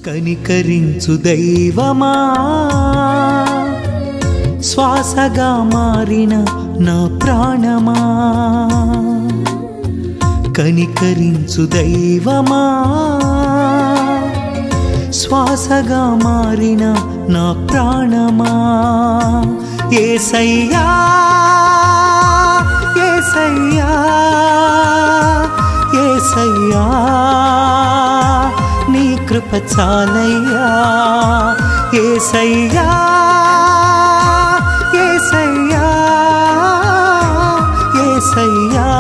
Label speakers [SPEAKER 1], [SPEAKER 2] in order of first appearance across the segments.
[SPEAKER 1] కనికరించు దైవమా శ్వాసగా మారిన నా ప్రాణమా కనికరించు దైవమా శ్వాసగా మారిన నా ప్రాణమా ఏసయ్యా ఏసయ్యా ఏసయ్యా నీ కృప చాలయ్యా ఏసయ్యా ఏసయ్యా ఏసయ్యా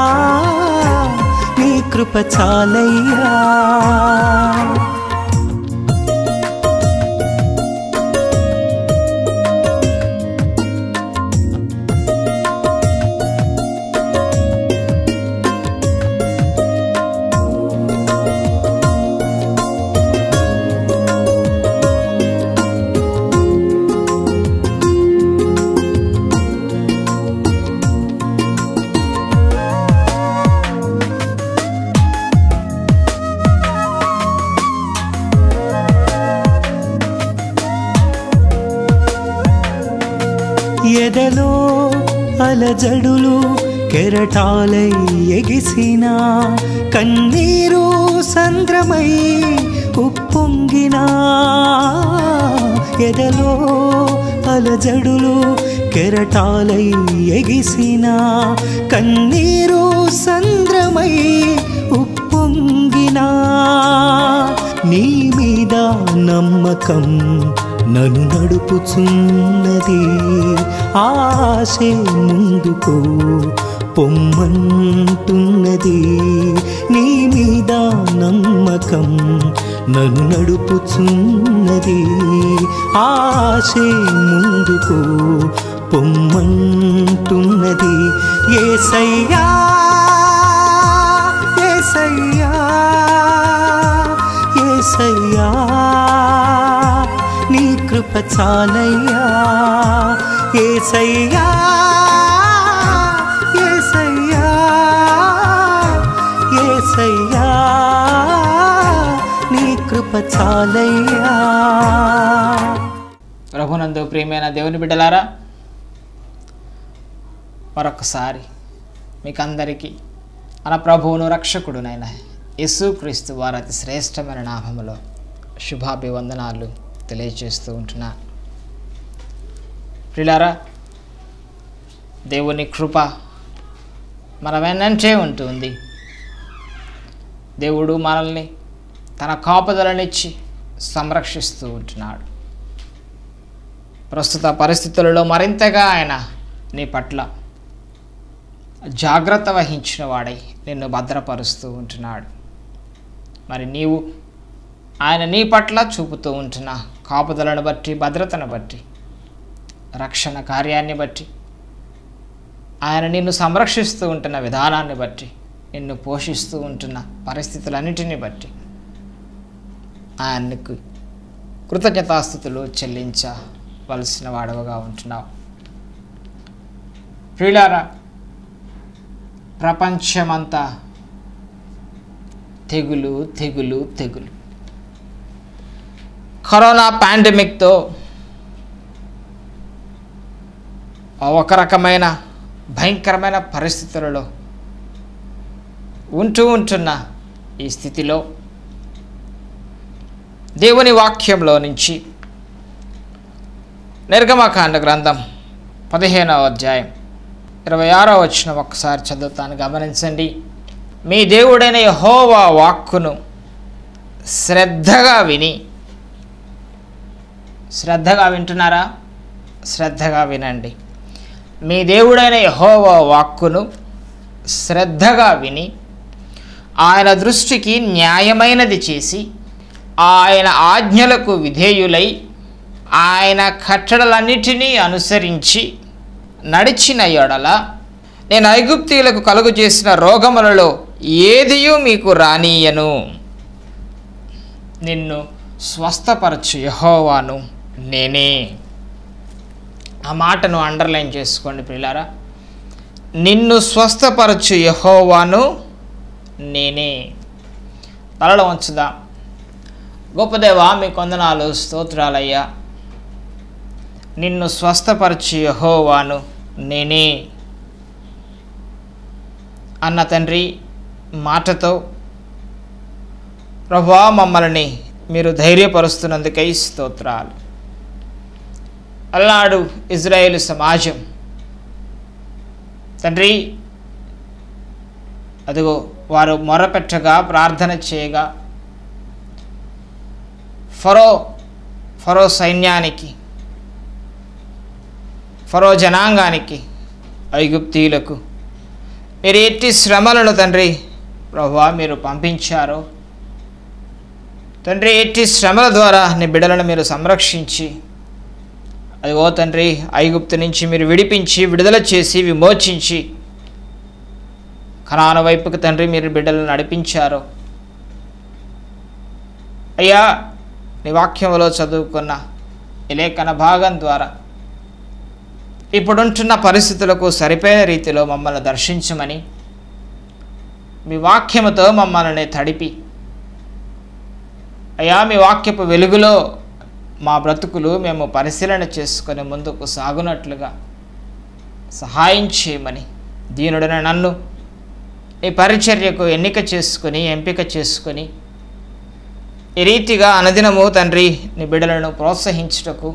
[SPEAKER 1] నీ కృప చాలయ్యా ఎదలో అలజడులు కెరటాలై ఎగిసిన కన్నీరు సంద్రమై ఉప్పొంగిన ఎదలో అలజడులు కెరటాలై ఎగిసిన కన్నీరు సంద్రమై ఉప్పొంగిన నీ మీద నమ్మకం నన్ను నడుపుచున్నది ఆశే ముందుకు పొమ్మంటున్నది నీ మీద నమ్మకం నన్ను నడుపుచున్నది ఆశే ముందుకు పొమ్మంటున్నది ఏసయ్యా ఏసయ్యా ఏసయ్యా నీ కృప చాలయ్యా ఏసయ్యా ఏసయ్యా ఏసయ్యా నీ కృప చాలయ్యా
[SPEAKER 2] ప్రభునందు ప్రియమైన దేవుని బిడ్డలారా మరొకసారి మీకు అందరికీ మన ప్రభువును రక్షకుడునైన యేసుక్రీస్తు వారి అతి శ్రేష్టమైన నామములో శుభాభివందనాలు తెలియజేస్తూ ఉంటున్నా ప్రిలారా దేవుని కృప మన వెన్నంటే ఉంటుంది దేవుడు మనల్ని తన కాపుదలనిచ్చి సంరక్షిస్తూ ఉంటున్నాడు ప్రస్తుత పరిస్థితులలో మరింతగా ఆయన నీ పట్ల జాగ్రత్త వహించిన వాడై నిన్ను భద్రపరుస్తూ ఉంటున్నాడు మరి నీవు ఆయన నీ పట్ల చూపుతూ ఉంటున్న కాపుదలను బట్టి భద్రతను బట్టి రక్షణ కార్యాన్ని బట్టి ఆయన నిన్ను సంరక్షిస్తూ ఉంటున్న విధానాన్ని బట్టి నిన్ను పోషిస్తూ ఉంటున్న పరిస్థితులన్నిటిని బట్టి ఆయనకు కృతజ్ఞతాస్థుతులు చెల్లించవలసిన వాడవగా ఉంటున్నావు ప్రియులారా ప్రపంచమంతా తెగులు తెగులు తెగులు కరోనా పాండమిక్తో ఒక రకమైన భయంకరమైన పరిస్థితులలో ఉంటూ ఉంటున్న ఈ స్థితిలో దేవుని వాక్యంలో నుంచి నిర్గమకాండ గ్రంథం పదిహేనవ అధ్యాయం ఇరవై ఆరో వచ్చిన ఒక్కసారి చదువుతాను గమనించండి మీ దేవుడైన యహోవా వాక్కును శ్రద్ధగా విని శ్రద్ధగా వింటున్నారా శ్రద్ధగా వినండి మీ దేవుడైన యహోవా వాక్కును శ్రద్ధగా విని ఆయన దృష్టికి న్యాయమైనది చేసి ఆయన ఆజ్ఞలకు విధేయులై ఆయన కట్టడలన్నిటినీ అనుసరించి నడిచిన ఎడల నేను ఐగుప్తీయులకు కలుగు చేసిన రోగములలో ఏదియూ మీకు రానీయను నిన్ను స్వస్థపరచు యహోవాను నేనే ఆ మాటను అండర్లైన్ చేసుకోండి పిల్లారా నిన్ను స్వస్థపరచు యహోవాను నేనే తలలో ఉంచుదా గొప్ప దేవా మీ కొందనాలు స్తోత్రాలయ్యా నిన్ను స్వస్థపరిచి యహోవాను నేనే అన్న తండ్రి మాటతో ప్రభా మమ్మల్ని మీరు ధైర్యపరుస్తున్నందుకై స్తోత్రాలు అల్నాడు ఇజ్రాయేల్ సమాజం తండ్రి అదిగో వారు మొరపెట్టగా ప్రార్థన చేయగా ఫరో ఫరో సైన్యానికి ఫరో జనాంగానికి ఐగుప్తీయులకు మీరు ఎట్టి శ్రమలను తండ్రి ప్రభా మీరు పంపించారో తండ్రి ఎట్టి శ్రమల ద్వారా నీ బిడ్డలను మీరు సంరక్షించి అదిగో తండ్రి ఐగుప్తు నుంచి మీరు విడిపించి విడుదల చేసి విమోచించి కనాన వైపుకి తండ్రి మీరు బిడ్డలను నడిపించారు అయ్యా నీ వాక్యంలో చదువుకున్న ఈ లేఖన భాగం ద్వారా ఇప్పుడుంటున్న పరిస్థితులకు సరిపోయే రీతిలో మమ్మల్ని దర్శించమని మీ వాక్యముతో మమ్మల్ని తడిపి అయ్యా మీ వాక్యపు వెలుగులో మా బ్రతుకులు మేము పరిశీలన చేసుకొని ముందుకు సాగునట్లుగా సహాయం చేయమని దీనుడైన నన్ను ఈ పరిచర్యకు ఎన్నిక చేసుకుని ఎంపిక చేసుకొని ఈ రీతిగా అనుదినము తండ్రి నీ బిడ్డలను ప్రోత్సహించుటకు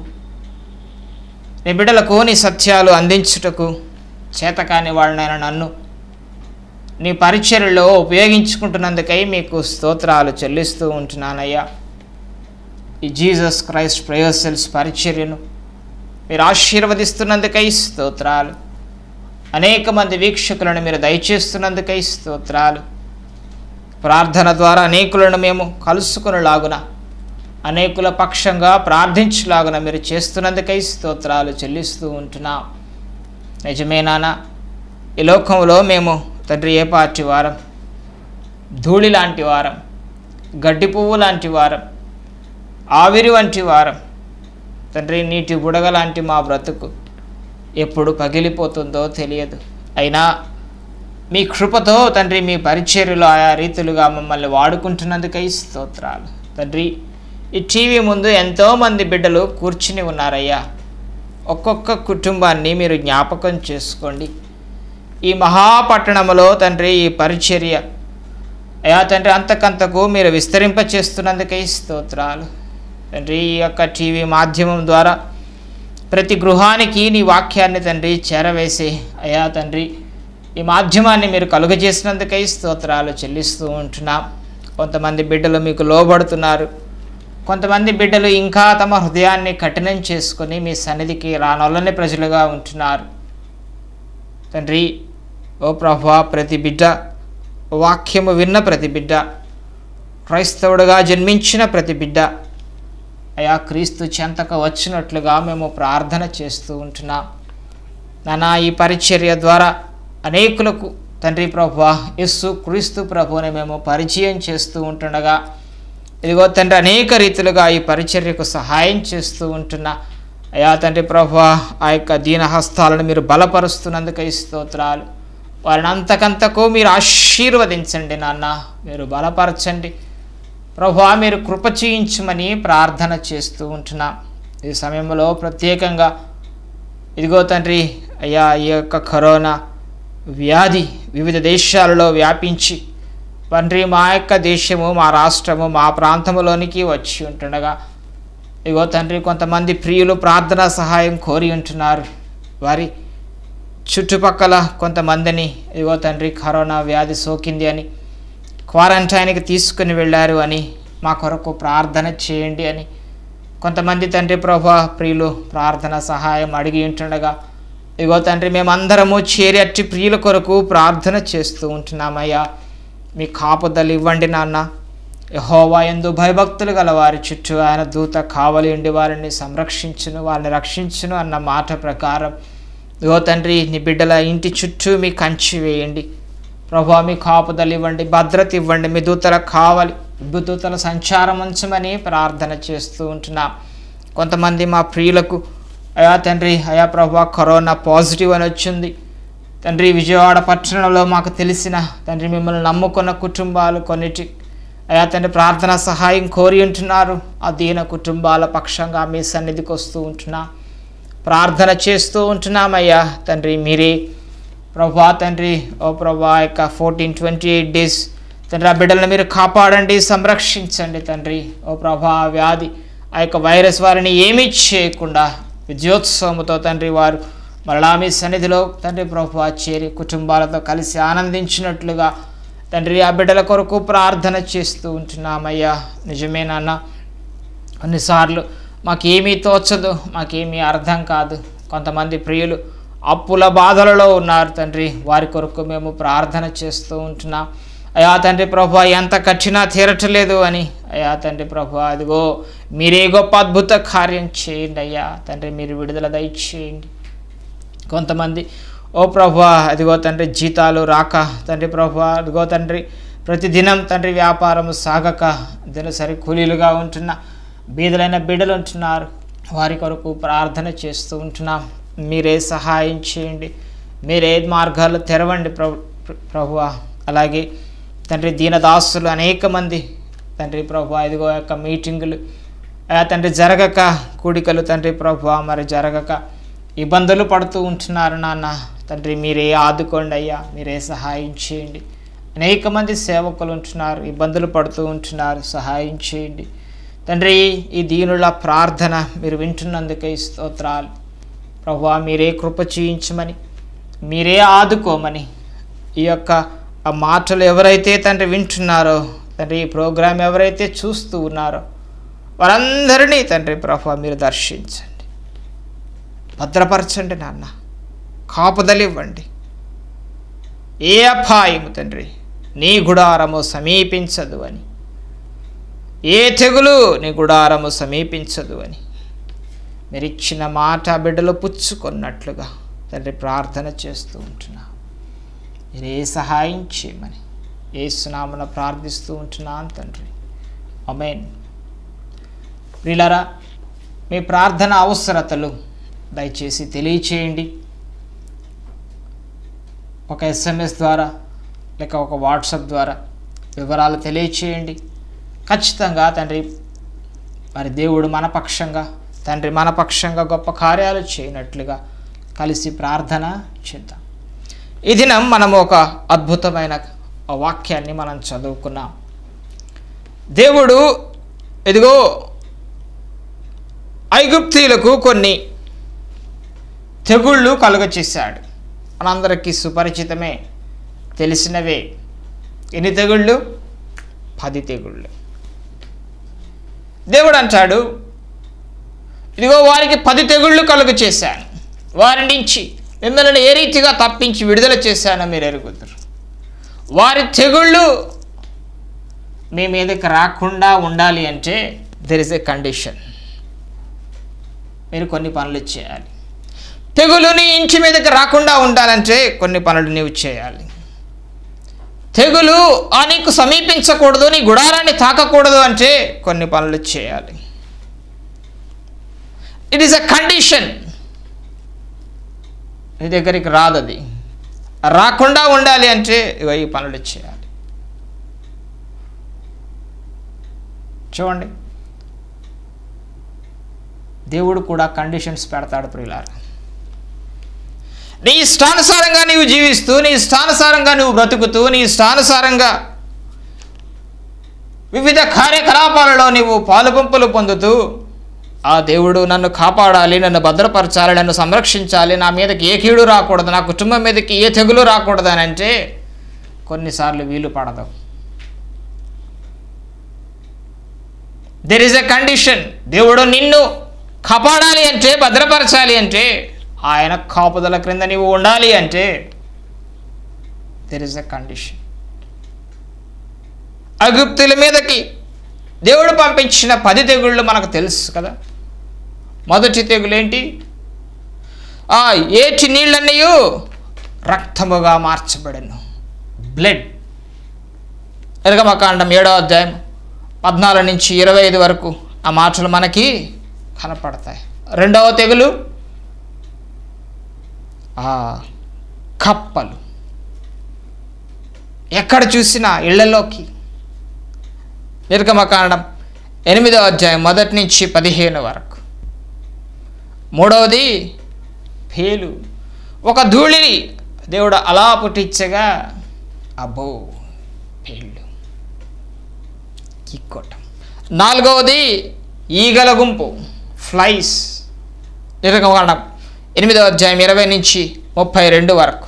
[SPEAKER 2] నీ బిడ్డలకు నీ సత్యాలు అందించుటకు చేతకాని వాళ్ళనైనా నన్ను నీ పరిచర్యలో ఉపయోగించుకుంటున్నందుకై మీకు స్తోత్రాలు చెల్లిస్తూ ఉంటున్నానయ్యా ఈ జీసస్ క్రైస్ట్ ప్రయోసెల్స్ పరిచర్యను మీరు ఆశీర్వదిస్తున్నందుకై స్తోత్రాలు అనేక మంది వీక్షకులను మీరు దయచేస్తున్నందుకై స్తోత్రాలు ప్రార్థన ద్వారా అనేకులను మేము కలుసుకునేలాగున అనేకుల పక్షంగా ప్రార్థించులాగున మీరు చేస్తున్నందుకై స్తోత్రాలు చెల్లిస్తూ ఉంటున్నాం నిజమే నాన్న ఈ లోకంలో మేము తండ్రి ఏ పార్టీ వారం ధూళి లాంటి వారం గడ్డి పువ్వు లాంటి వారం ఆవిరి వంటి వారం తండ్రి నీటి బుడగ లాంటి మా బ్రతుకు ఎప్పుడు పగిలిపోతుందో తెలియదు అయినా మీ కృపతో తండ్రి మీ పరిచర్యలో ఆయా రీతులుగా మమ్మల్ని వాడుకుంటున్నందుకై స్తోత్రాలు తండ్రి ఈ టీవీ ముందు ఎంతోమంది బిడ్డలు కూర్చుని ఉన్నారయ్యా ఒక్కొక్క కుటుంబాన్ని మీరు జ్ఞాపకం చేసుకోండి ఈ మహాపట్టణములో తండ్రి ఈ పరిచర్య అయా తండ్రి అంతకంతకు మీరు విస్తరింప చేస్తున్నందుకై స్తోత్రాలు తండ్రి ఈ యొక్క టీవీ మాధ్యమం ద్వారా ప్రతి గృహానికి నీ వాక్యాన్ని తండ్రి చేరవేసి అయా తండ్రి ఈ మాధ్యమాన్ని మీరు కలుగజేసినందుకై స్తోత్రాలు చెల్లిస్తూ ఉంటున్నాం కొంతమంది బిడ్డలు మీకు లోబడుతున్నారు కొంతమంది బిడ్డలు ఇంకా తమ హృదయాన్ని కఠినం చేసుకొని మీ సన్నిధికి రానొల్లని ప్రజలుగా ఉంటున్నారు తండ్రి ఓ ప్రభా ప్రతి బిడ్డ వాక్యము విన్న ప్రతి బిడ్డ క్రైస్తవుడుగా జన్మించిన ప్రతి బిడ్డ అయా క్రీస్తు చెంతక వచ్చినట్లుగా మేము ప్రార్థన చేస్తూ ఉంటున్నాం నానా ఈ పరిచర్య ద్వారా అనేకులకు తండ్రి ప్రభు యస్సు క్రీస్తు ప్రభుని మేము పరిచయం చేస్తూ ఉంటుండగా ఇదిగో తండ్రి అనేక రీతిలుగా ఈ పరిచర్యకు సహాయం చేస్తూ ఉంటున్నా అయా తండ్రి ప్రభు ఆ యొక్క దీన హస్తాలను మీరు బలపరుస్తున్నందుకు స్తోత్రాలు వారిని అంతకంతకు మీరు ఆశీర్వదించండి నాన్న మీరు బలపరచండి ప్రభా మీరు కృప చేయించమని ప్రార్థన చేస్తూ ఉంటున్నాం ఈ సమయంలో ప్రత్యేకంగా ఇదిగో తండ్రి అయ్యా ఈ యొక్క కరోనా వ్యాధి వివిధ దేశాలలో వ్యాపించి తండ్రి మా యొక్క దేశము మా రాష్ట్రము మా ప్రాంతంలోనికి వచ్చి ఉంటుండగా ఇగో తండ్రి కొంతమంది ప్రియులు ప్రార్థనా సహాయం కోరి ఉంటున్నారు వారి చుట్టుపక్కల కొంతమందిని ఇదిగో తండ్రి కరోనా వ్యాధి సోకింది అని క్వారంటైన్కి తీసుకుని వెళ్ళారు అని మా కొరకు ప్రార్థన చేయండి అని కొంతమంది తండ్రి ప్రభా ప్రియులు ప్రార్థన సహాయం అడిగి ఉంటుండగా ఇగో తండ్రి మేమందరము చేరి అట్టి ప్రియుల కొరకు ప్రార్థన చేస్తూ ఉంటున్నామయ్యా మీ కాపుదలు ఇవ్వండి నాన్న యహోవా ఎందు భయభక్తులు గల వారి చుట్టూ ఆయన దూత కావలి ఉండి వారిని సంరక్షించును వారిని రక్షించును అన్న మాట ప్రకారం ఇగో తండ్రి నీ బిడ్డల ఇంటి చుట్టూ మీ కంచి వేయండి ప్రభా మీ కాపుదలు ఇవ్వండి భద్రత ఇవ్వండి మీ దూతల కావాలి దూతల సంచారం ఉంచమని ప్రార్థన చేస్తూ ఉంటున్నాం కొంతమంది మా ప్రియులకు అయా తండ్రి అయా ప్రభా కరోనా పాజిటివ్ అని వచ్చింది తండ్రి విజయవాడ పట్టణంలో మాకు తెలిసిన తండ్రి మిమ్మల్ని నమ్ముకున్న కుటుంబాలు కొన్నిటి అయా తండ్రి ప్రార్థన సహాయం కోరి ఉంటున్నారు ఆ దీన కుటుంబాల పక్షంగా మీ సన్నిధికి వస్తూ ఉంటున్నా ప్రార్థన చేస్తూ ఉంటున్నామయ్యా తండ్రి మీరే ప్రభా తండ్రి ఓ ప్రభా యొక్క ఫోర్టీన్ ట్వంటీ ఎయిట్ డేస్ తండ్రి ఆ బిడ్డలను మీరు కాపాడండి సంరక్షించండి తండ్రి ఓ ప్రభా ఆ వ్యాధి ఆ యొక్క వైరస్ వారిని ఏమీ చేయకుండా విజయోత్సవంతో తండ్రి వారు మరలా మీ సన్నిధిలో తండ్రి ప్రభు చేరి కుటుంబాలతో కలిసి ఆనందించినట్లుగా తండ్రి ఆ బిడ్డల కొరకు ప్రార్థన చేస్తూ ఉంటున్నామయ్యా నిజమే నాన్న కొన్నిసార్లు మాకేమీ తోచదు మాకేమీ అర్థం కాదు కొంతమంది ప్రియులు అప్పుల బాధలలో ఉన్నారు తండ్రి వారి కొరకు మేము ప్రార్థన చేస్తూ ఉంటున్నాం అయా తండ్రి ప్రభు ఎంత కఠినా తీరటలేదు అని అయా తండ్రి ప్రభు అదిగో మీరే గొప్ప అద్భుత కార్యం చేయండి అయ్యా తండ్రి మీరు విడుదల దయచేయండి కొంతమంది ఓ ప్రభు అదిగో తండ్రి జీతాలు రాక తండ్రి ప్రభు అదిగో తండ్రి ప్రతిదినం తండ్రి వ్యాపారం సాగక దినసరి కూలీలుగా ఉంటున్న బీదలైన బిడ్డలు ఉంటున్నారు వారి కొరకు ప్రార్థన చేస్తూ ఉంటున్నాం మీరే సహాయం చేయండి మీరే మార్గాలు తెరవండి ప్రభు ప్రభు అలాగే తండ్రి దీనదాసులు అనేక మంది తండ్రి ప్రభు ఇదిగో యొక్క మీటింగులు ఆ తండ్రి జరగక కూడికలు తండ్రి ప్రభు మరి జరగక ఇబ్బందులు పడుతూ ఉంటున్నారు నాన్న తండ్రి మీరే ఆదుకోండి అయ్యా మీరే సహాయం చేయండి అనేక మంది సేవకులు ఉంటున్నారు ఇబ్బందులు పడుతూ ఉంటున్నారు సహాయం చేయండి తండ్రి ఈ దీనుల ప్రార్థన మీరు వింటున్నందుకే ఈ స్తోత్రాలు ప్రభువా మీరే కృప చేయించమని మీరే ఆదుకోమని ఈ యొక్క ఆ మాటలు ఎవరైతే తండ్రి వింటున్నారో తండ్రి ఈ ప్రోగ్రాం ఎవరైతే చూస్తూ ఉన్నారో వారందరినీ తండ్రి ప్రభు మీరు దర్శించండి భద్రపరచండి నాన్న కాపుదలివ్వండి ఏ అపాయము తండ్రి నీ గుడారము సమీపించదు అని ఏ తెగులు నీ గుడారము సమీపించదు అని మీరు ఇచ్చిన మాట బిడ్డలు పుచ్చుకున్నట్లుగా తండ్రి ప్రార్థన చేస్తూ ఉంటున్నా మీరే సహాయం చేయమని ఏ సునామన ప్రార్థిస్తూ ఉంటున్నాను తండ్రి అమేన్ ప్రిలరా మీ ప్రార్థన అవసరతలు దయచేసి తెలియచేయండి ఒక ఎస్ఎంఎస్ ద్వారా లేక ఒక వాట్సాప్ ద్వారా వివరాలు తెలియచేయండి ఖచ్చితంగా తండ్రి మరి దేవుడు మన పక్షంగా తండ్రి మన పక్షంగా గొప్ప కార్యాలు చేయనట్లుగా కలిసి ప్రార్థన చేద్దాం ఈ దినం మనము ఒక అద్భుతమైన వాక్యాన్ని మనం చదువుకున్నాం దేవుడు ఇదిగో ఐగుప్తీలకు కొన్ని తెగుళ్ళు కలుగచేశాడు మనందరికీ సుపరిచితమే తెలిసినవే ఎన్ని తెగుళ్ళు పది తెగుళ్ళు దేవుడు అంటాడు ఇదిగో వారికి పది తెగుళ్ళు కలుగు చేశాను వారి నుంచి మిమ్మల్ని ఏ రీతిగా తప్పించి విడుదల చేశానో మీరు ఎరుగుతారు వారి తెగుళ్ళు మీ మీదకి రాకుండా ఉండాలి అంటే దెర్ ఇస్ ఎ కండిషన్ మీరు కొన్ని పనులు చేయాలి తెగులు నీ ఇంటి మీదకి రాకుండా ఉండాలంటే కొన్ని పనులు నీవు చేయాలి తెగులు ఆ నీకు సమీపించకూడదు నీ గుడారాన్ని తాకకూడదు అంటే కొన్ని పనులు చేయాలి ఇట్ ఈస్ అ కండిషన్ నీ దగ్గరికి రాదు అది రాకుండా ఉండాలి అంటే ఇగో ఈ పనులు చేయాలి చూడండి దేవుడు కూడా కండిషన్స్ పెడతాడు ప్రియులారా నీ ఇష్టానుసారంగా నీవు జీవిస్తూ నీ ఇష్టానుసారంగా నువ్వు బ్రతుకుతూ నీ ఇష్టానుసారంగా వివిధ కార్యకలాపాలలో నీవు పాలుపంపులు పొందుతూ ఆ దేవుడు నన్ను కాపాడాలి నన్ను భద్రపరచాలి నన్ను సంరక్షించాలి నా మీదకి ఏ కీడు రాకూడదు నా కుటుంబం మీదకి ఏ తెగులు రాకూడదు అని అంటే కొన్నిసార్లు వీలు పడదు దెర్ ఇస్ ఎ కండిషన్ దేవుడు నిన్ను కాపాడాలి అంటే భద్రపరచాలి అంటే ఆయన కాపుదల క్రింద నీవు ఉండాలి అంటే దెర్ ఇస్ ఎ కండిషన్ అగుప్తుల మీదకి దేవుడు పంపించిన పది తెగుళ్ళు మనకు తెలుసు కదా మొదటి తెగులు ఏంటి ఆ ఏటి నీళ్ళన్నీ రక్తముగా మార్చబడను బ్లడ్ ఎరగమకాండం ఏడో అధ్యాయం పద్నాలుగు నుంచి ఇరవై ఐదు వరకు ఆ మాటలు మనకి కనపడతాయి రెండవ తెగులు ఆ కప్పలు ఎక్కడ చూసినా ఇళ్లలోకి నిర్గమకాండం ఎనిమిదో అధ్యాయం మొదటి నుంచి పదిహేను వరకు మూడవది పేలు ఒక ధూళిని దేవుడు అలా పుట్టించగా అబ్బో పేళ్ళు కిక్కోటం నాలుగవది ఈగల గుంపు ఫ్లైస్ నిర్గమకాండం ఎనిమిదవ అధ్యాయం ఇరవై నుంచి ముప్పై రెండు వరకు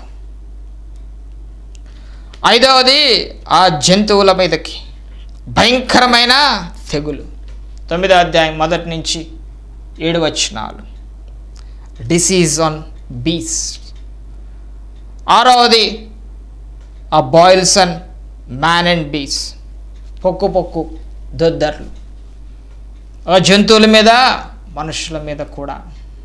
[SPEAKER 2] ఐదవది ఆ జంతువుల మీదకి భయంకరమైన తెగులు తొమ్మిదో అధ్యాయం మొదటి నుంచి ఏడు వచనాలు డిసీజ్ ఆన్ బీస్ ఆరవది ఆ బాయిల్స్ అండ్ మ్యాన్ అండ్ బీస్ పొక్కు పొక్కు దొద్దర్లు ఆ జంతువుల మీద మనుషుల మీద కూడా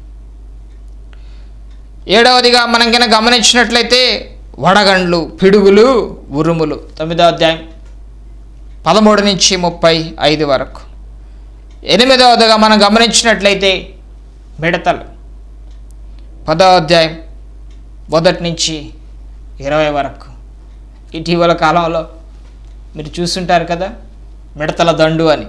[SPEAKER 2] ఏడవదిగా మనం కనుక గమనించినట్లయితే వడగండ్లు పిడుగులు ఉరుములు తొమ్మిదో అధ్యాయం పదమూడు నుంచి ముప్పై ఐదు వరకు ఎనిమిదవదిగా మనం గమనించినట్లయితే మిడతలు పదో అధ్యాయం మొదటి నుంచి ఇరవై వరకు ఇటీవల కాలంలో మీరు చూస్తుంటారు కదా మిడతల దండు అని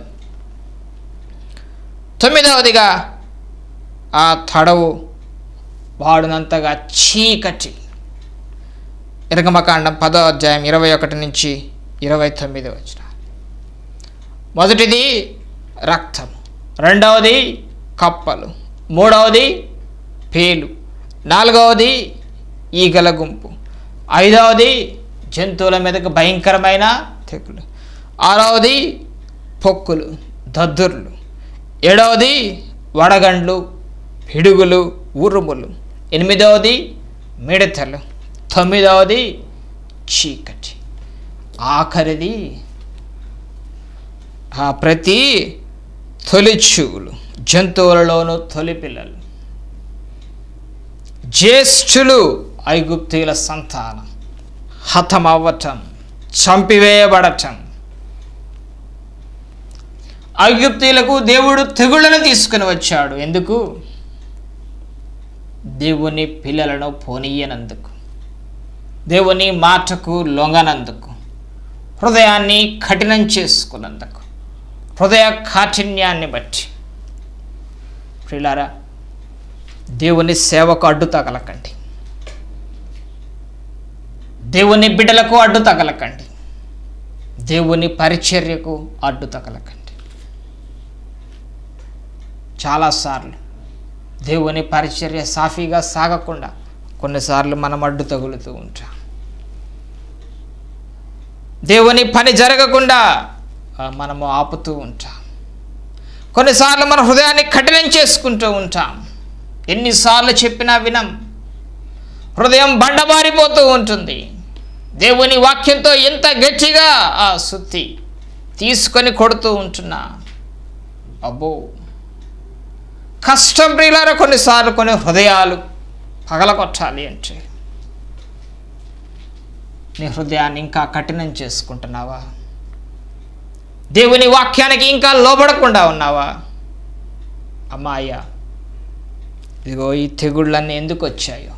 [SPEAKER 2] తొమ్మిదవదిగా ఆ తడవు వాడునంతగా చీకటి ఇరగమకాండం పదో అధ్యాయం ఇరవై ఒకటి నుంచి ఇరవై తొమ్మిది వచ్చిన మొదటిది రక్తం రెండవది కప్పలు మూడవది పేలు నాలుగవది ఈగల గుంపు ఐదవది జంతువుల మీదకి భయంకరమైన తెగులు ఆరవది పొక్కులు దద్దుర్లు ఏడవది వడగండ్లు పిడుగులు ఉరుములు ఎనిమిదవది మిడతలు తొమ్మిదవది చీకటి ఆఖరిది ఆ ప్రతి తొలిచూలు జంతువులలోనూ తొలి పిల్లలు జ్యేష్ఠులు ఐగుప్తీయుల సంతానం హతమవ్వటం చంపివేయబడటం ఐగుప్తీయులకు దేవుడు తెగుళ్ళను తీసుకుని వచ్చాడు ఎందుకు దేవుని పిల్లలను పోనీయనందుకు దేవుని మాటకు లొంగనందుకు హృదయాన్ని కఠినం చేసుకున్నందుకు హృదయ కాఠిన్యాన్ని బట్టి ప్రిలారా దేవుని సేవకు అడ్డు తగలకండి దేవుని బిడ్డలకు అడ్డు తగలకండి దేవుని పరిచర్యకు అడ్డు తగలకండి చాలాసార్లు దేవుని పరిచర్య సాఫీగా సాగకుండా కొన్నిసార్లు మనం అడ్డు తగులుతూ ఉంటాం దేవుని పని జరగకుండా ఆ, మనము ఆపుతూ ఉంటాం కొన్నిసార్లు మన హృదయాన్ని కఠినం చేసుకుంటూ ఉంటాం ఎన్నిసార్లు చెప్పినా వినం హృదయం బండబారిపోతూ ఉంటుంది దేవుని వాక్యంతో ఎంత గట్టిగా ఆ సుత్తి తీసుకొని కొడుతూ ఉంటున్నా అబ్బో కష్టం ప్రియులారా కొన్నిసార్లు కొన్ని హృదయాలు పగలగొట్టాలి అంటే నీ హృదయాన్ని ఇంకా కఠినం చేసుకుంటున్నావా దేవుని వాక్యానికి ఇంకా లోబడకుండా ఉన్నావా అమ్మాయ్యా ఇదిగో ఈ తెగుళ్ళన్నీ ఎందుకు వచ్చాయో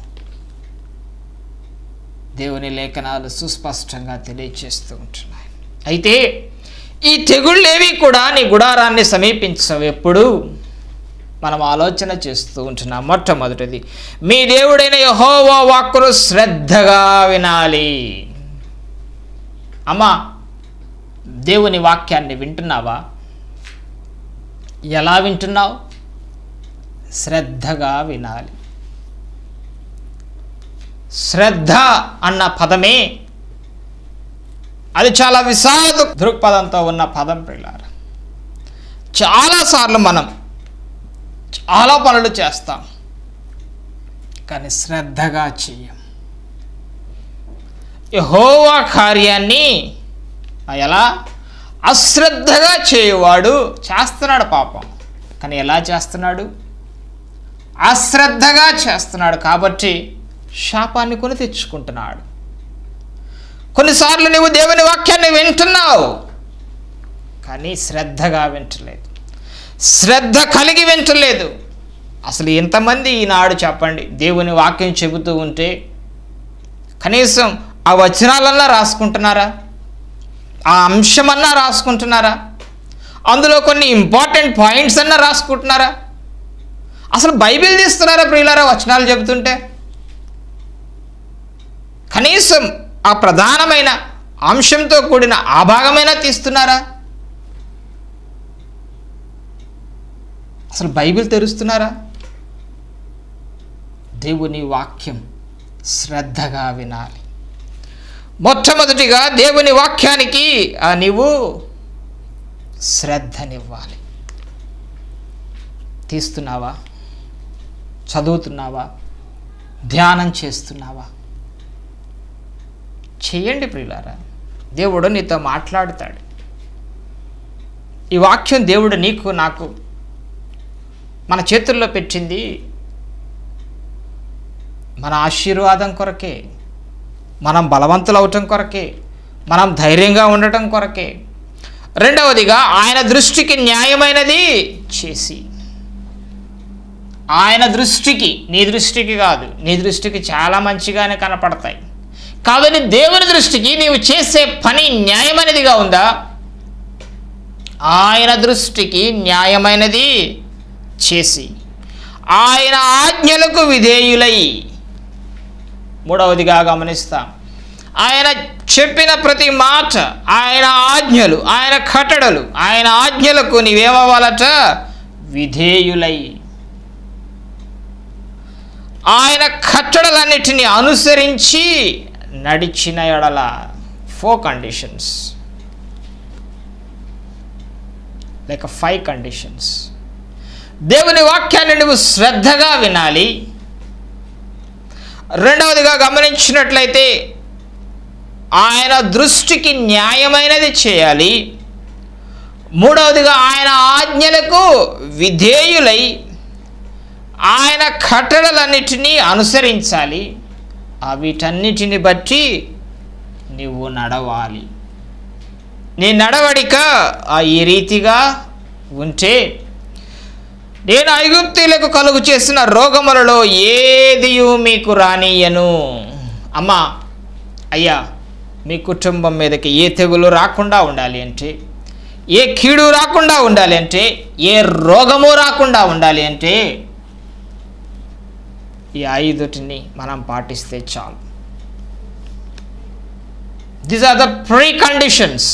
[SPEAKER 2] దేవుని లేఖనాలు సుస్పష్టంగా తెలియచేస్తూ ఉంటున్నాయి అయితే ఈ తెగుళ్ళేవి కూడా నీ గుడారాన్ని సమీపించవు ఎప్పుడు మనం ఆలోచన చేస్తూ ఉంటున్నాం మొట్టమొదటిది మీ దేవుడైన యహోవా వాక్కును శ్రద్ధగా వినాలి అమ్మా దేవుని వాక్యాన్ని వింటున్నావా ఎలా వింటున్నావు శ్రద్ధగా వినాలి శ్రద్ధ అన్న పదమే అది చాలా విషాద దృక్పథంతో ఉన్న పదం పిల్లార చాలాసార్లు మనం చాలా పనులు చేస్తాం కానీ శ్రద్ధగా చెయ్యం యహోవా కార్యాన్ని ఎలా అశ్రద్ధగా చేయవాడు చేస్తున్నాడు పాపం కానీ ఎలా చేస్తున్నాడు అశ్రద్ధగా చేస్తున్నాడు కాబట్టి శాపాన్ని కొని తెచ్చుకుంటున్నాడు కొన్నిసార్లు నువ్వు దేవుని వాక్యాన్ని వింటున్నావు కానీ శ్రద్ధగా వింటలేదు శ్రద్ధ కలిగి వింటలేదు అసలు ఎంతమంది ఈనాడు చెప్పండి దేవుని వాక్యం చెబుతూ ఉంటే కనీసం ఆ వచనాలన్నా రాసుకుంటున్నారా ఆ అంశమన్నా రాసుకుంటున్నారా అందులో కొన్ని ఇంపార్టెంట్ పాయింట్స్ అన్న రాసుకుంటున్నారా అసలు బైబిల్ తీస్తున్నారా ప్రియులారా వచనాలు చెబుతుంటే కనీసం ఆ ప్రధానమైన అంశంతో కూడిన ఆ భాగమైనా తీస్తున్నారా అసలు బైబిల్ తెరుస్తున్నారా దేవుని వాక్యం శ్రద్ధగా వినాలి మొట్టమొదటిగా దేవుని వాక్యానికి ఆ నీవు శ్రద్ధనివ్వాలి తీస్తున్నావా చదువుతున్నావా ధ్యానం చేస్తున్నావా చేయండి ప్రియులారా దేవుడు నీతో మాట్లాడుతాడు ఈ వాక్యం దేవుడు నీకు నాకు మన చేతుల్లో పెట్టింది మన ఆశీర్వాదం కొరకే మనం బలవంతులు అవటం కొరకే మనం ధైర్యంగా ఉండటం కొరకే రెండవదిగా ఆయన దృష్టికి న్యాయమైనది చేసి ఆయన దృష్టికి నీ దృష్టికి కాదు నీ దృష్టికి చాలా మంచిగానే కనపడతాయి కాబట్టి దేవుని దృష్టికి నీవు చేసే పని న్యాయమైనదిగా ఉందా ఆయన దృష్టికి న్యాయమైనది చేసి ఆయన ఆజ్ఞలకు విధేయులై మూడవదిగా గమనిస్తాం ఆయన చెప్పిన ప్రతి మాట ఆయన ఆజ్ఞలు ఆయన కట్టడలు ఆయన ఆజ్ఞలకు నీవేమవ్వాలట విధేయులై ఆయన కట్టడలన్నిటిని అనుసరించి నడిచిన ఎడల ఫోర్ కండిషన్స్ లేక ఫైవ్ కండిషన్స్ దేవుని వాక్యాన్ని నువ్వు శ్రద్ధగా వినాలి రెండవదిగా గమనించినట్లయితే ఆయన దృష్టికి న్యాయమైనది చేయాలి మూడవదిగా ఆయన ఆజ్ఞలకు విధేయులై ఆయన కట్టడలన్నిటినీ అనుసరించాలి ఆ వీటన్నిటిని బట్టి నువ్వు నడవాలి నీ నడవడిక ఆ ఈ రీతిగా ఉంటే నేను ఐగుప్తీలకు కలుగు చేసిన రోగములలో ఏదియు మీకు రానియను అమ్మా అయ్యా మీ కుటుంబం మీదకి ఏ తెగులు రాకుండా ఉండాలి అంటే ఏ కీడు రాకుండా ఉండాలి అంటే ఏ రోగము రాకుండా ఉండాలి అంటే ఈ ఐదుటిని మనం పాటిస్తే చాలు these are the preconditions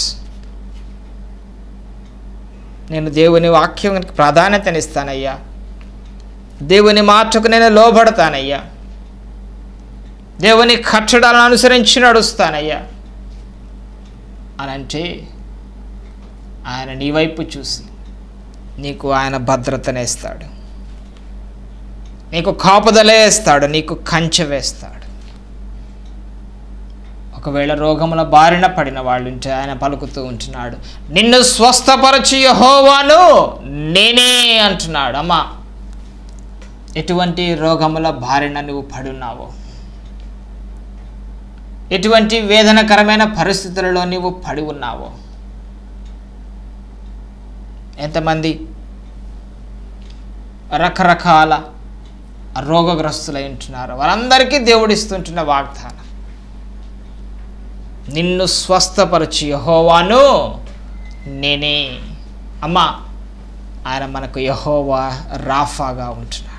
[SPEAKER 2] నేను దేవుని వాక్యానికి ప్రాధాన్యతనిస్తానయ్యా దేవుని మాటకు నేను లోబడతానయ్యా దేవుని కట్టడాలను అనుసరించి నడుస్తానయ్యా అని అంటే ఆయన నీ వైపు చూసి నీకు ఆయన భద్రతనేస్తాడు నీకు కాపుదలే వేస్తాడు నీకు కంచె వేస్తాడు ఒకవేళ రోగముల బారిన పడిన వాళ్ళు ఉంటే ఆయన పలుకుతూ ఉంటున్నాడు నిన్ను స్వస్థపరచు యహోవాను నేనే అంటున్నాడు అమ్మా ఎటువంటి రోగముల బారిన నువ్వు పడున్నావో ఎటువంటి వేదనకరమైన పరిస్థితులలో నీవు పడి ఉన్నావో ఎంతమంది రకరకాల రోగగ్రస్తులై ఉంటున్నారు వారందరికీ దేవుడిస్తుంటున్న వాగ్దానం నిన్ను స్వస్థపరచు యహోవాను నేనే అమ్మా ఆయన మనకు యహోవా రాఫాగా ఉంటున్నాడు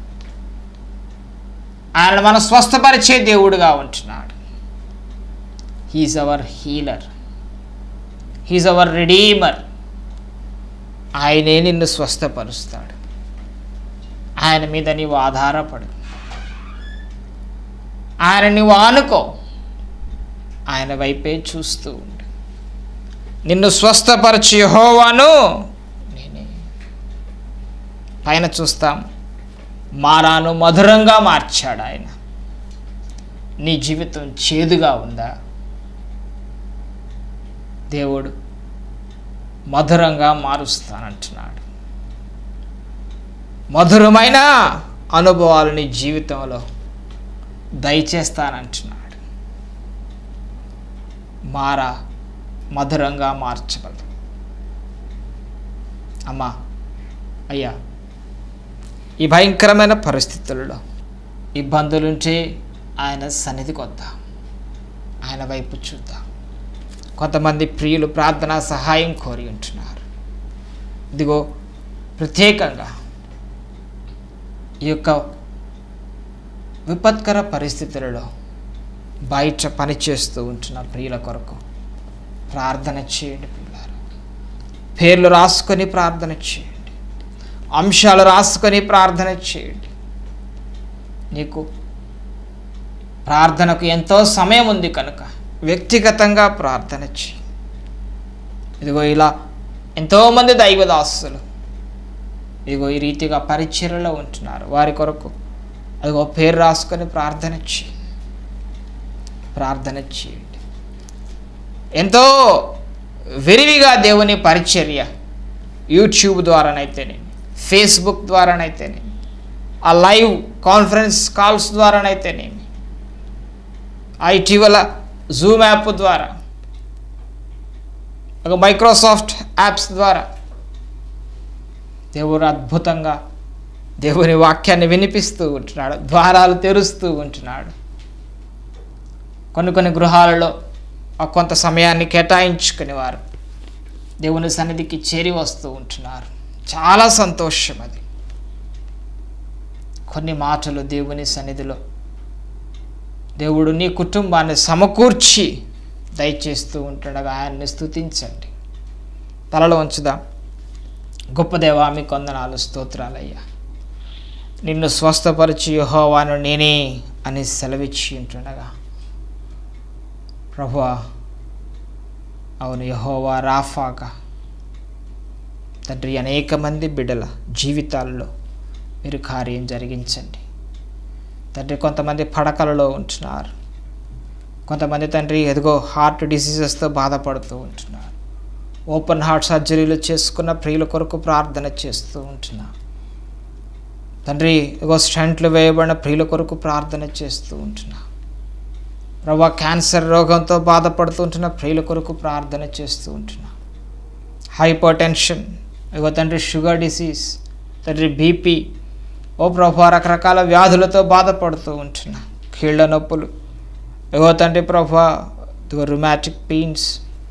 [SPEAKER 2] ఆయన మన స్వస్థపరిచే దేవుడుగా ఉంటున్నాడు he's our healer he's our redeemer ఆయనే నిన్ను స్వస్థపరుస్తాడు ఆయన మీద నీవు ఆధారపడు ఆయన నువ్వు ఆనుకో ఆయన వైపే చూస్తూ ఉండు నిన్ను స్వస్థపరచు యెహోవాను నేనే పైన చూస్తాం మారాను మధురంగా మార్చాడు ఆయన నీ జీవితం చేదుగా ఉందా దేవుడు మధురంగా మారుస్తానంటున్నాడు మధురమైన అనుభవాలు నీ జీవితంలో దయచేస్తానంటున్నాడు మారా మధురంగా మార్చగలదు అమ్మా అయ్యా ఈ భయంకరమైన పరిస్థితులలో ఇబ్బందులుంటే ఆయన సన్నిధికి వద్దాం ఆయన వైపు చూద్దాం కొంతమంది ప్రియులు ప్రార్థన సహాయం కోరి ఉంటున్నారు ఇదిగో ప్రత్యేకంగా ఈ యొక్క విపత్కర పరిస్థితులలో బయట పనిచేస్తూ ఉంటున్న ప్రియుల కొరకు ప్రార్థన చేయండి పిల్లలు పేర్లు రాసుకొని ప్రార్థన చేయండి అంశాలు రాసుకొని ప్రార్థన చేయండి నీకు ప్రార్థనకు ఎంతో సమయం ఉంది కనుక వ్యక్తిగతంగా ప్రార్థన చేయి ఇదిగో ఇలా ఎంతోమంది దైవదాసులు ఇదిగో ఈ రీతిగా పరిచర్యలో ఉంటున్నారు వారి కొరకు అదిగో పేరు రాసుకొని ప్రార్థన చేయి ప్రార్థన చేయండి ఎంతో విరివిగా దేవుని పరిచర్య యూట్యూబ్ ద్వారానైతేనేమి ఫేస్బుక్ ద్వారానైతేనేమి ఆ లైవ్ కాన్ఫరెన్స్ కాల్స్ ద్వారానైతేనేమి ఆ ఇటీవల జూమ్ యాప్ ద్వారా ఒక మైక్రోసాఫ్ట్ యాప్స్ ద్వారా దేవుడు అద్భుతంగా దేవుని వాక్యాన్ని వినిపిస్తూ ఉంటున్నాడు ద్వారాలు తెరుస్తూ ఉంటున్నాడు కొన్ని కొన్ని గృహాలలో ఆ కొంత సమయాన్ని కేటాయించుకుని వారు దేవుని సన్నిధికి చేరి వస్తూ ఉంటున్నారు చాలా సంతోషం అది కొన్ని మాటలు దేవుని సన్నిధిలో దేవుడు నీ కుటుంబాన్ని సమకూర్చి దయచేస్తూ ఉంటుండగా ఆయన్ని స్తుతించండి తలలో ఉంచుదాం గొప్ప దేవా మీ కొందనాలు స్తోత్రాలయ్యా నిన్ను స్వస్థపరిచి యహోవాను నేనే అని సెలవిచ్చి ఉంటుండగా ప్రభువా అవును యహోవా రాఫాగా తండ్రి అనేక మంది బిడ్డల జీవితాల్లో మీరు కార్యం జరిగించండి తండ్రి కొంతమంది పడకలలో ఉంటున్నారు కొంతమంది తండ్రి ఎదుగో హార్ట్ డిసీజెస్తో బాధపడుతూ ఉంటున్నారు ఓపెన్ హార్ట్ సర్జరీలు చేసుకున్న ప్రియుల కొరకు ప్రార్థన చేస్తూ ఉంటున్నా తండ్రి ఇగో స్టంట్లు వేయబడిన ప్రియుల కొరకు ప్రార్థన చేస్తూ ఉంటున్నా ప్రభా క్యాన్సర్ రోగంతో బాధపడుతుంటున్న ప్రియుల కొరకు ప్రార్థన చేస్తూ ఉంటున్నా హైపర్ టెన్షన్ ఇగో తండ్రి షుగర్ డిసీజ్ తండ్రి బీపీ ఓ ప్రభా రకరకాల వ్యాధులతో బాధపడుతూ ఉంటున్నా కీళ్ళ నొప్పులు ఇగో తండ్రి ప్రభా ఇదిగో రుమాటిక్ పెయిన్స్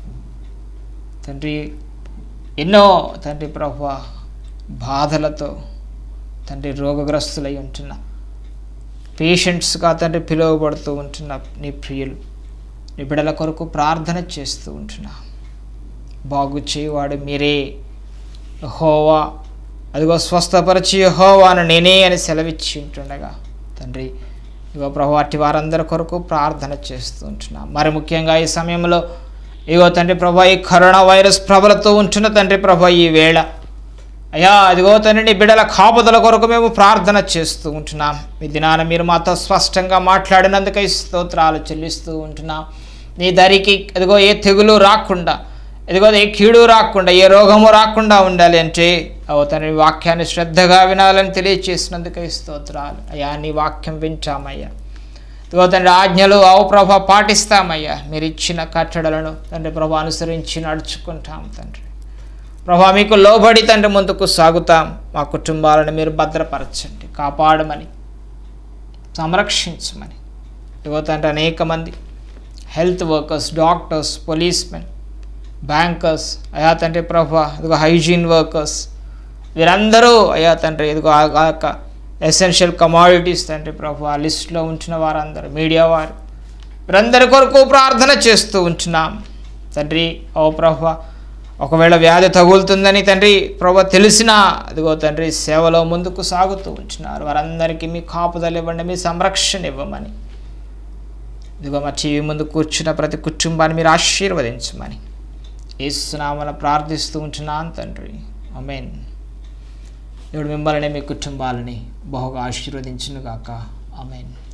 [SPEAKER 2] తండ్రి ఎన్నో తండ్రి ప్రభా బాధలతో తండ్రి రోగగ్రస్తులై ఉంటున్న పేషెంట్స్గా తండ్రి పిలువబడుతూ ఉంటున్న నీ ప్రియులు నీ బిడల కొరకు ప్రార్థన చేస్తూ ఉంటున్నా బాగు చేయవాడు మీరే హోవా అదిగో స్వస్థపరిచి హోవాను నేనే అని సెలవిచ్చి ఉంటుండగా తండ్రి ఇగో ప్రభు అట్టి వారందరి కొరకు ప్రార్థన చేస్తూ ఉంటున్నా మరి ముఖ్యంగా ఈ సమయంలో ఇగో తండ్రి ప్రభా ఈ కరోనా వైరస్ ప్రబలతో ఉంటున్న తండ్రి ప్రభా ఈ వేళ అయ్యా అదిగో తండ్రి నీ బిడ్డల కాపుదల కొరకు మేము ప్రార్థన చేస్తూ ఉంటున్నాం మీ దినాన మీరు మాతో స్పష్టంగా మాట్లాడినందుకై స్తోత్రాలు చెల్లిస్తూ ఉంటున్నాం నీ దరికి అదిగో ఏ తెగులు రాకుండా ఇదిగో ఏ కీడు రాకుండా ఏ రోగము రాకుండా ఉండాలి అంటే ఓ తండ్రి వాక్యాన్ని శ్రద్ధగా వినాలని తెలియచేసినందుకై స్తోత్రాలు అయ్యా నీ వాక్యం వింటామయ్యా ఇదిగో తండ్రి ఆజ్ఞలు అవు ప్రభ పాటిస్తామయ్యా మీరు ఇచ్చిన కట్టడలను తండ్రి ప్రభ అనుసరించి నడుచుకుంటాం తండ్రి ప్రభా మీకు లోబడి తండ్రి ముందుకు సాగుతాం మా కుటుంబాలను మీరు భద్రపరచండి కాపాడమని సంరక్షించమని ఇదిగో తండ్రి అనేక మంది health workers doctors policemen bankers అయా తండ్రి ప్రభా ఇదిగో హైజీన్ వర్కర్స్ వీరందరూ అయ్యా తండ్రి ఇదిగో ఆ ఆ యొక్క ఎసెన్షియల్ కమాడిటీస్ తండ్రి ప్రభు ఆ లిస్టులో ఉంచిన వారందరూ మీడియా వారు వీరందరి కొరకు ప్రార్థన చేస్తూ ఉంటున్నాం తండ్రి ఓ ప్రభు ఒకవేళ వ్యాధి తగులుతుందని తండ్రి ప్రభు తెలిసిన అదిగో తండ్రి సేవలో ముందుకు సాగుతూ ఉంటున్నారు వారందరికీ మీ కాపుదలు ఇవ్వండి మీ సంరక్షణ ఇవ్వమని ఇదిగో మా టీవీ ముందు కూర్చున్న ప్రతి కుటుంబాన్ని మీరు ఆశీర్వదించమని ఏసునామన ప్రార్థిస్తూ ఉంటున్నాను తండ్రి అమేన్ దేవుడు మిమ్మల్ని మీ కుటుంబాలని బహుగా ఆశీర్వదించునుగాక అమేన్